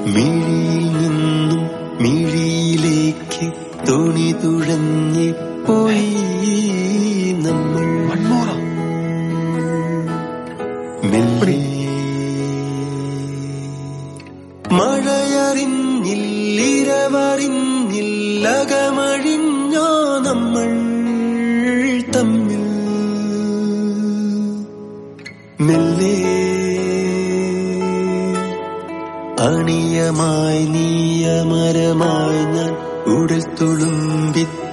മിഴിയിൽ നിന്നും മിഴിയിലേക്ക് തുണി തുഴഞ്ഞ് പോയി നമ്മൾ മെല്ലെ മഴയറിഞ്ഞില്ലിരവറിഞ്ഞില്ലകമഴിഞ്ഞോ നമ്മൾ തമ്മിൽ മെല്ലെ അണിയമായി നീയമരമായി ഞാൻ ഉടൽ തുളുമ്പി